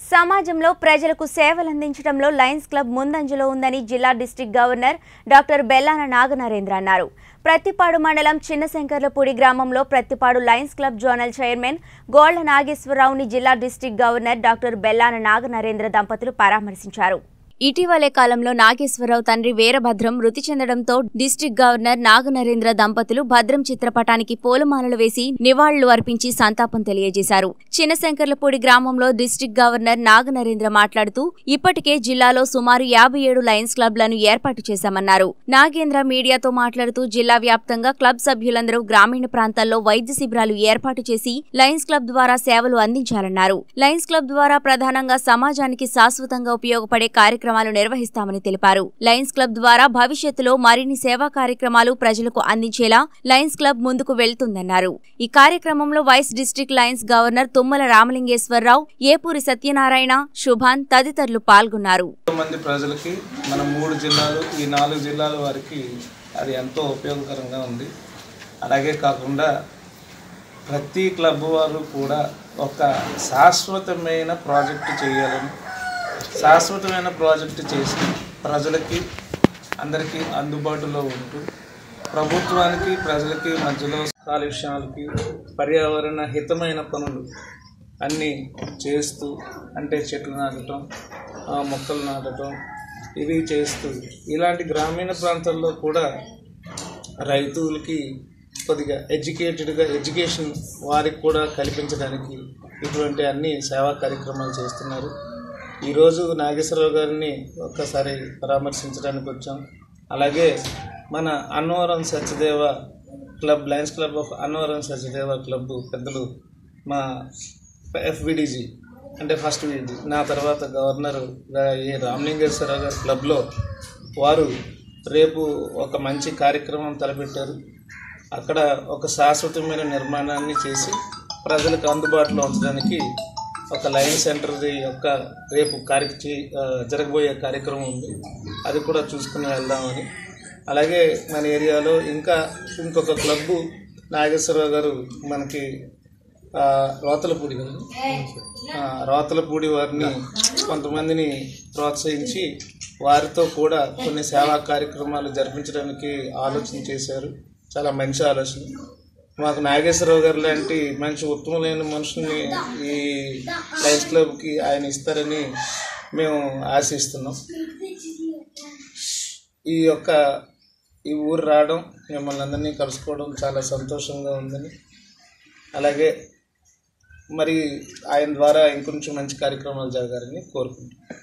సమాజంలో ప్రజలకు సేవలందించడంలో Lions club ముందంజలో ఉందని జిల్లా district governor doctor Bellana Naganarendra అన్నారు ప్రత్తిపాడు మండలం చిన్నశంకర్లపూడి గ్రామంలో Prathipadu lions club zonal chairman Golla నాగేశ్వరరావుని జిల్లా district governor doctor Bellana Naganarendra దంపతులు పరామర్శించారు ఇటీవలే కాలంలో నాగేశ్వరరావు తండ్రి వీరభద్రం మృతి చెందడంతో డిస్టిక్ గవర్నర్ నాగనరేంద్ర దంపతులు భద్రం చిత్రపటానికి పూలమాలలు వేసి నివాళులు అర్పించి సంతాపం తెలియజేశారు చిన్నశంకర్లపూడి గ్రామంలో డిస్టిక్ గవర్నర్ నాగనరేంద్ర మాట్లాడుతూ ఇప్పటికే జిల్లాలో సుమారు యాభై ఏడు లయన్స్ క్లబ్లను ఏర్పాటు చేశామన్నారు నాగేంద్ర మీడియాతో మాట్లాడుతూ జిల్లా వ్యాప్తంగా క్లబ్ సభ్యులందరూ గ్రామీణ ప్రాంతాల్లో వైద్య శిబిరాలు ఏర్పాటు చేసి లయన్స్ క్లబ్ ద్వారా సేవలు అందించాలన్నారు లయన్స్ క్లబ్ ద్వారా ప్రధానంగా సమాజానికి శాశ్వతంగా ఉపయోగపడే కార్యక్రమాలు నిర్వహిస్తామని తెలిపారు లయన్స్ క్లబ్ ద్వారా భవిష్యత్తులో మరిన్ని సేవా కార్యక్రమాలు ప్రజలకు అందించేలా లయన్స్ క్లబ్ ముందుకు వెళ్తుందన్నారు ఈ కార్యక్రమంలో vice district lions governor Tummala Ramalingeswara Rao Epuri Satyanarayana Subhan తదితరులు పాల్గొన్నారు మంది ప్రజలకి మన మూడు జిల్లాలు ఈ నాలుగు జిల్లాల వారికి అది ఎంతో ఉపయోగకరంగా ఉంది అలాగే కాకుండా ప్రతి క్లబ్ వారు కూడా ఒక శాశ్వతమైన ప్రాజెక్టు చేయాలని శాశ్వతమైన ప్రాజెక్టు చేసి ప్రజలకి అందరికీ అందుబాటులో ఉంటూ ప్రభుత్వానికి ప్రజలకి మధ్యలో కాలుష్యాలకి పర్యావరణ హితమైన పనులు అన్నీ చేస్తూ అంటే చెట్లు నాటడం ఆ, మొక్కలు నాటడం ఇవి చేస్తూ ఇలాంటి గ్రామీణ ప్రాంతాల్లో కూడా రైతులకి కొద్దిగా ఎడ్యుకేటెడ్గా ఎడ్యుకేషన్ వారికి కూడా కల్పించడానికి ఇటువంటి అన్ని సేవా కార్యక్రమాలు చేస్తున్నారు ఈరోజు నాగేశ్వరరావు గారిని ఒక్కసారి పరామర్శించడానికి వచ్చాం అలాగే మన Annavaram Satyadeva club lions club of Annavaram Satyadeva club పెద్దలు మా ఎఫ్విడిజి అంటే ఫస్ట్ వీడి నా తర్వాత గవర్నర్ ఏ రామలింగేశ్వరరావు గారి క్లబ్లో వారు రేపు ఒక మంచి కార్యక్రమం తలపెట్టారు అక్కడ ఒక శాశ్వతమైన నిర్మాణాన్ని చేసి ప్రజలకు అందుబాటులో ఉంచడానికి ఒక లైన్ సెంటర్ యొక్క రేపు కార్య ఆ, జరగబోయే కార్యక్రమం ఉంది అది కూడా చూసుకుని వెళ్దామని అలాగే మన ఏరియాలో ఇంకా ఇంకొక క్లబ్బు నాగేశ్వరరావు గారు మనకి ఆ, రోతలపూడి కదా ఆ, రోతలపూడి వారిని కొంతమందిని ప్రోత్సహించి వారితో కూడా కొన్ని సేవా కార్యక్రమాలు జరిపించడానికి ఆలోచన చేశారు చాలా మంచి ఆలోచన మాకు నాగేశ్వరరావు గారు లాంటి మంచి ఉత్తమమైన మనుషుల్ని ఈ లయన్స్ క్లబ్కి ఆయన ఇస్తారని మేము ఆశిస్తున్నాం ఈ యొక్క ఈ ఊరు రావడం మిమ్మల్ని అందరినీ కలుసుకోవడం చాలా సంతోషంగా ఉందని అలాగే మరి ఆయన ద్వారా ఇంకొంచెం మంచి కార్యక్రమాలు జరగాలని కోరుకుంటున్నాం